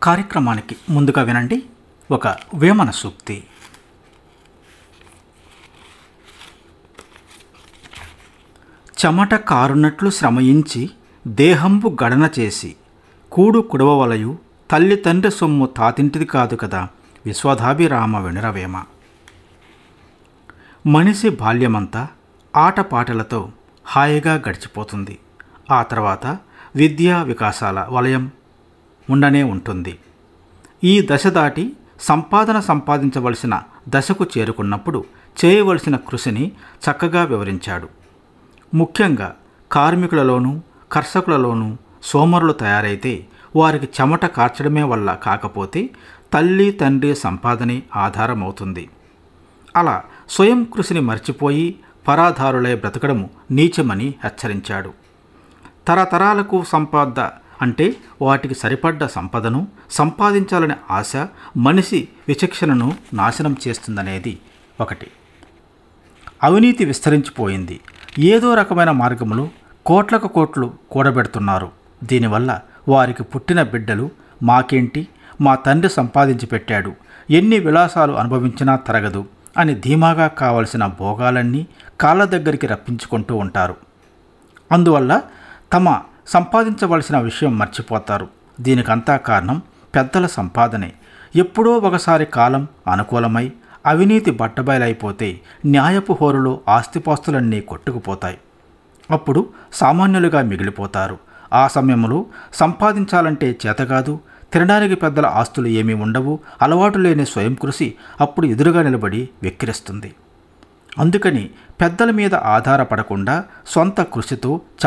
కార్యక్రమానికి ముందుగా వినండి ఒక వేమన సూక్తి చెమట కారునట్లు శ్రమయించి దేహంబు గడన చేసి కూడు కుడవవలయు తల్లి తండ్రి సొమ్ము తాతింటిది కాదు కదా విశ్వధాభిరామ వినరవేమ మనిషి బాల్యమంతా ఆటపాటలతో హాయిగా గడిచిపోతుంది ఆ తర్వాత విద్యా వికాసాల వలయం ఉండనే ఉంటుంది ఈ దశ దాటి సంపాదన సంపాదించవలసిన దశకు చేరుకున్నప్పుడు చేయవలసిన కృషిని చక్కగా వివరించాడు ముఖ్యంగా కార్మికులలోనూ కర్షకులలోనూ సోమరులు తయారైతే వారికి చెమట కార్చడమే వల్ల కాకపోతే తల్లి తండ్రి సంపాదనే ఆధారమవుతుంది అలా స్వయం కృషిని మర్చిపోయి పరాధారులై బ్రతకడం నీచమని హెచ్చరించాడు తరతరాలకు సంపద అంటే వాటికి సరిపడ్డ సంపదను సంపాదించాలనే ఆశ మనిషి విచక్షణను నాశనం చేస్తుందనేది ఒకటి అవినీతి విస్తరించిపోయింది ఏదో రకమైన మార్గములో కోట్లకు కోట్లు కూడబెడుతున్నారు దీనివల్ల వారికి పుట్టిన బిడ్డలు మాకేంటి మా తండ్రి సంపాదించి పెట్టాడు ఎన్ని విలాసాలు అనుభవించినా తరగదు అని ధీమాగా కావలసిన భోగాలన్నీ కాళ్ళ దగ్గరికి రప్పించుకుంటూ ఉంటారు అందువల్ల తమ సంపాదించవలసిన విషయం మర్చిపోతారు దీనికంతా కారణం పెద్దల సంపాదనే ఎప్పుడో ఒకసారి కాలం అనుకూలమై అవినీతి బట్టబయలైపోతే న్యాయపు హోరులో ఆస్తిపాస్తులన్నీ కొట్టుకుపోతాయి అప్పుడు సామాన్యులుగా మిగిలిపోతారు ఆ సమయంలో సంపాదించాలంటే చేతకాదు తినడానికి పెద్దల ఆస్తులు ఏమీ ఉండవు అలవాటు లేని స్వయం కృషి అప్పుడు ఎదురుగా నిలబడి వెక్కిరిస్తుంది అందుకని పెద్దల మీద ఆధారపడకుండా సొంత కృషితో